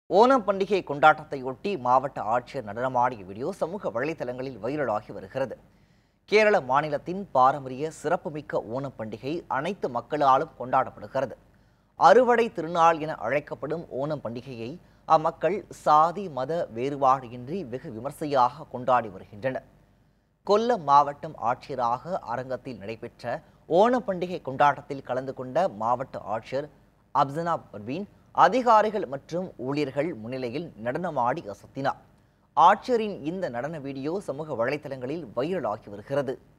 ஓணம் பண்டிகை கொண்டாட்டத்தையொட்டி மாவட்ட ஆட்சியர் நடனமாடிய வீடியோ சமூக வலைதளங்களில் வைரலாகி வருகிறது கேரள மாநிலத்தின் பாரம்பரிய சிறப்புமிக்க ஓணம் பண்டிகை அனைத்து மக்களாலும் கொண்டாடப்படுகிறது அறுவடை திருநாள் என அழைக்கப்படும் ஓணம் பண்டிகையை அம்மக்கள் சாதி மத வேறுபாடின்றி வெகு விமர்சையாக கொண்டாடி வருகின்றனர் கொல்லம் மாவட்டம் ஆட்சியராக அரங்கத்தில் நடைபெற்ற ஓணம் பண்டிகை கொண்டாட்டத்தில் கலந்து கொண்ட மாவட்ட ஆட்சியர் அப்சனா பர்வீன் அதிகாரிகள் மற்றும் ஊழியர்கள் முன்னிலையில் நடனமாடி அசத்தினார் ஆட்சியரின் இந்த நடன வீடியோ சமூக வலைதளங்களில் வைரலாகி வருகிறது